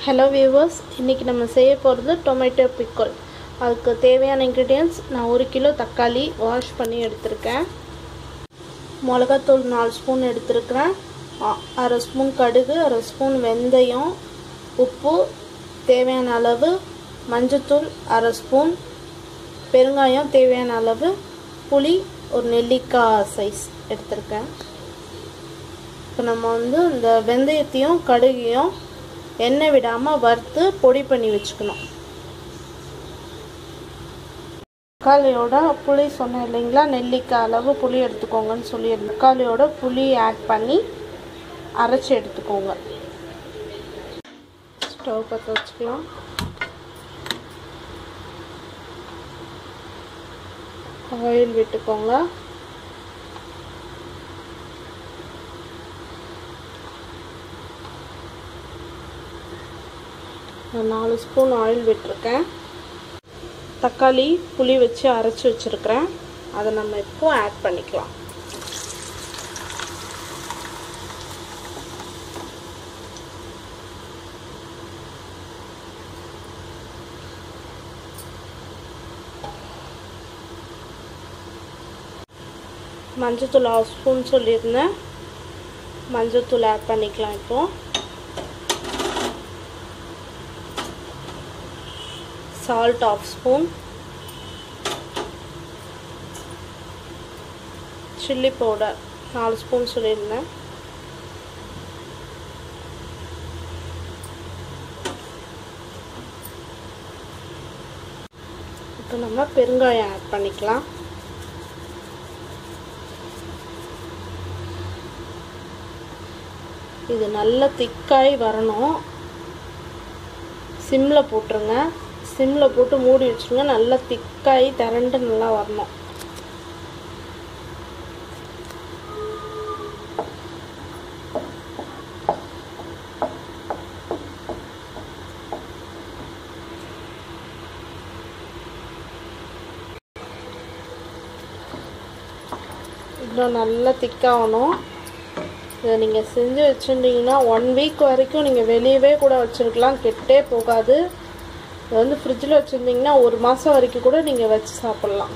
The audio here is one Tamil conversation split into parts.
ஹலோ வியூவர்ஸ் இன்றைக்கி நம்ம செய்ய போகிறது டொமேட்டோ பிக்கல் அதுக்கு தேவையான இன்க்ரீடியன்ட்ஸ் நான் ஒரு கிலோ தக்காளி வாஷ் பண்ணி எடுத்திருக்கேன் மிளகாத்தூள் நாலு ஸ்பூன் எடுத்திருக்கிறேன் அ- அரை ஸ்பூன் கடுகு அரை ஸ்பூன் வெந்தயம் உப்பு தேவையான அளவு மஞ்சத்தூள் அரை ஸ்பூன் பெருங்காயம் தேவையான அளவு புளி ஒரு நெல்லிக்காய் சைஸ் எடுத்திருக்கேன் இப்போ நம்ம வந்து இந்த வெந்தயத்தையும் கடுகையும் எண்ணெய் விடாமல் வறுத்து பொடி பண்ணி வச்சுக்கணும் தக்காளியோட புளி சொன்னேன் இல்லைங்களா நெல்லிக்காய் அளவு புளி எடுத்துக்கோங்கன்னு சொல்லியிருந்தேன் தக்காளியோட புளி ஆட் பண்ணி அரைச்சி எடுத்துக்கோங்க ஸ்டவ் பற்ற வச்சுக்கலாம் ஆயில் விட்டுக்கோங்க நான் நாலு ஸ்பூன் ஆயில் விட்டுருக்கேன் தக்காளி புளி வச்சு அரைச்சி வச்சுருக்கிறேன் அதை நம்ம இப்போ ஆட் பண்ணிக்கலாம் மஞ்சத்தூள் ஹாஃப் ஸ்பூன் சொல்லியிருந்தேன் மஞ்சத்தூள் ஆட் பண்ணிக்கலாம் இப்போது salt half spoon chilli powder நாலு ஸ்பூன் சொல்லியிருந்தேன் இப்போ நம்ம பெருங்காயம் ஆட் பண்ணிக்கலாம் இது நல்லா திக்காய் வரணும் சிம்மில் போட்டுருங்க சிம்மில் போட்டு மூடி வச்சுருங்க நல்லா திக்காகி திரண்டு நல்லா வரணும் இன்னும் நல்லா திக்காகணும் இதை நீங்கள் செஞ்சு வச்சுருந்தீங்கன்னா ஒன் வீக் வரைக்கும் நீங்கள் வெளியவே கூட வச்சுருக்கலாம் கெட்டே போகாது இது வந்து ஃப்ரிட்ஜில் வச்சுருந்தீங்கன்னா ஒரு மாதம் வரைக்கும் கூட நீங்கள் வச்சு சாப்பிட்லாம்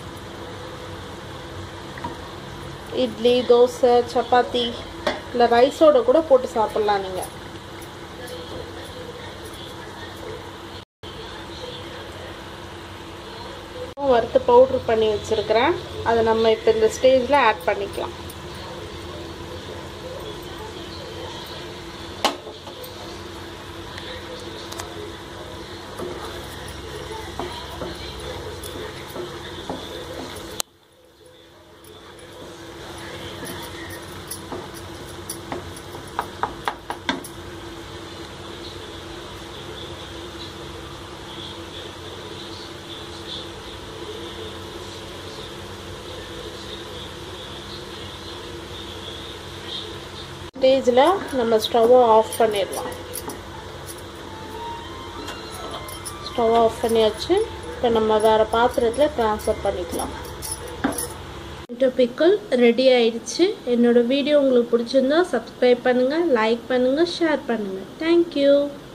இட்லி தோசை சப்பாத்தி இல்லை ரைஸோட கூட போட்டு சாப்பிட்லாம் நீங்கள் வறுத்து பவுட்ரு பண்ணி வச்சுருக்கிறேன் அதை நம்ம இப்போ இந்த ஸ்டேஜில் ஆட் பண்ணிக்கலாம் ஸ்டேஜில் நம்ம ஸ்டவ்வை ஆஃப் பண்ணிடலாம் ஸ்டவ் ஆஃப் பண்ணியாச்சு இப்போ நம்ம வேறு பாத்திரத்தில் ட்ரான்ஸ்ஃபர் பண்ணிக்கலாம் பிக்கல் ரெடி ஆயிடுச்சு என்னோடய வீடியோ உங்களுக்கு பிடிச்சிருந்தா சப்ஸ்கிரைப் பண்ணுங்கள் லைக் பண்ணுங்கள் ஷேர் பண்ணுங்கள் தேங்க்யூ